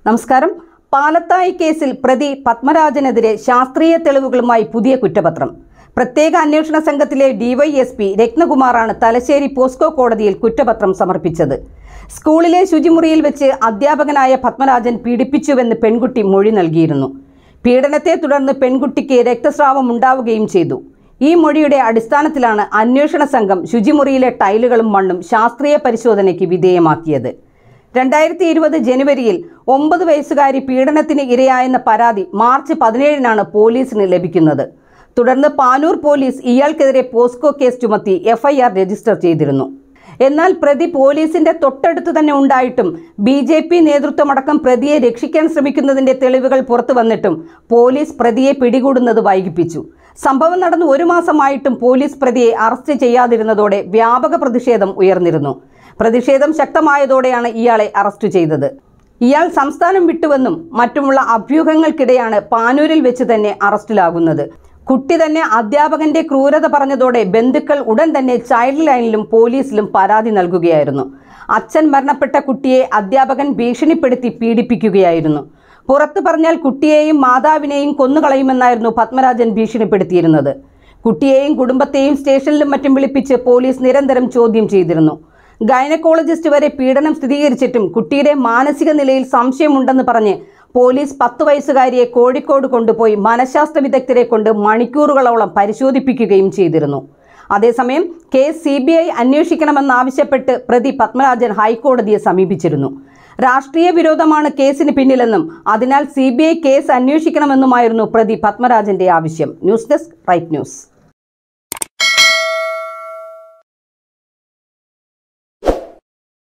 നമസ്കാരം പാലത്തായി കേസിൽ പ്രതി പത്മരാജനെതിരെ ശാസ്ത്രീയ തെളിവുകളുമായി പുതിയ കുറ്റപത്രം പ്രത്യേക അന്വേഷണ സംഘത്തിലെ ഡിവൈഎസ്പി രത്നകുമാറാണ് തലശ്ശേരി പോസ്കോ കോടതിയിൽ കുറ്റപത്രം സമർപ്പിച്ചത് സ്കൂളിലെ ശുചിമുറിയിൽ വെച്ച് അധ്യാപകനായ പത്മരാജൻ പീഡിപ്പിച്ചുവെന്ന് പെൺകുട്ടി മൊഴി നൽകിയിരുന്നു പീഡനത്തെ തുടർന്ന് പെൺകുട്ടിക്ക് രക്തസ്രാവം ഉണ്ടാവുകയും ചെയ്തു ഈ മൊഴിയുടെ അടിസ്ഥാനത്തിലാണ് അന്വേഷണ സംഘം ശുചിമുറിയിലെ ടൈലുകളും മണ്ണും ശാസ്ത്രീയ പരിശോധനയ്ക്ക് വിധേയമാക്കിയത് രണ്ടായിരത്തി ഇരുപത് ജനുവരിയിൽ ഒമ്പത് വയസ്സുകാരി പീഡനത്തിന് ഇരയായെന്ന പരാതി മാർച്ച് പതിനേഴിനാണ് പോലീസിന് ലഭിക്കുന്നത് തുടർന്ന് പാനൂർ പോലീസ് ഇയാൾക്കെതിരെ പോസ്കോ കേസ് ചുമത്തി എഫ്ഐആർ രജിസ്റ്റർ ചെയ്തിരുന്നു എന്നാൽ പ്രതി പോലീസിന്റെ തൊട്ടടുത്ത് തന്നെ ഉണ്ടായിട്ടും ബി ജെ പി നേതൃത്വമടക്കം പ്രതിയെ രക്ഷിക്കാൻ ശ്രമിക്കുന്നതിന്റെ തെളിവുകൾ പുറത്തു വന്നിട്ടും പോലീസ് പ്രതിയെ പിടികൂടുന്നത് വൈകിപ്പിച്ചു സംഭവം നടന്ന് ഒരു മാസമായിട്ടും പോലീസ് പ്രതിയെ അറസ്റ്റ് ചെയ്യാതിരുന്നതോടെ വ്യാപക പ്രതിഷേധം ഉയർന്നിരുന്നു പ്രതിഷേധം ശക്തമായതോടെയാണ് ഇയാളെ അറസ്റ്റ് ചെയ്തത് ഇയാൾ സംസ്ഥാനം വിട്ടുവെന്നും മറ്റുമുള്ള അഭ്യൂഹങ്ങൾക്കിടെയാണ് പാനൂരിൽ വെച്ച് തന്നെ അറസ്റ്റിലാകുന്നത് കുട്ടി തന്നെ അധ്യാപകന്റെ ക്രൂരത പറഞ്ഞതോടെ ബന്ധുക്കൾ ഉടൻ തന്നെ ചൈൽഡ് ലൈനിലും പോലീസിലും പരാതി നൽകുകയായിരുന്നു അച്ഛൻ മരണപ്പെട്ട കുട്ടിയെ അധ്യാപകൻ ഭീഷണിപ്പെടുത്തി പീഡിപ്പിക്കുകയായിരുന്നു പുറത്തു പറഞ്ഞാൽ കുട്ടിയെയും മാതാവിനെയും കൊന്നുകളയുമെന്നായിരുന്നു പത്മരാജൻ ഭീഷണിപ്പെടുത്തിയിരുന്നത് കുട്ടിയെയും കുടുംബത്തെയും സ്റ്റേഷനിലും മറ്റും വിളിപ്പിച്ച് പോലീസ് നിരന്തരം ചോദ്യം ചെയ്തിരുന്നു ഗൈനക്കോളജിസ്റ്റ് വരെ പീഡനം സ്ഥിരീകരിച്ചിട്ടും കുട്ടിയുടെ മാനസിക നിലയിൽ സംശയമുണ്ടെന്ന് പറഞ്ഞ് പോലീസ് പത്ത് വയസ്സുകാരിയെ കോഴിക്കോട് കൊണ്ടുപോയി മനഃശാസ്ത്ര വിദഗ്ധരെ കൊണ്ട് മണിക്കൂറുകളോളം പരിശോധിപ്പിക്കുകയും ചെയ്തിരുന്നു അതേസമയം കേസ് സി ബി ഐ അന്വേഷിക്കണമെന്നാവശ്യപ്പെട്ട് പ്രതി പത്മരാജൻ ഹൈക്കോടതിയെ സമീപിച്ചിരുന്നു രാഷ്ട്രീയ വിരോധമാണ് കേസിന് പിന്നിലെന്നും അതിനാൽ സി കേസ് അന്വേഷിക്കണമെന്നുമായിരുന്നു പ്രതി പത്മരാജന്റെ ആവശ്യം ന്യൂസ് ഡെസ്ക് റൈറ്റ് ന്യൂസ്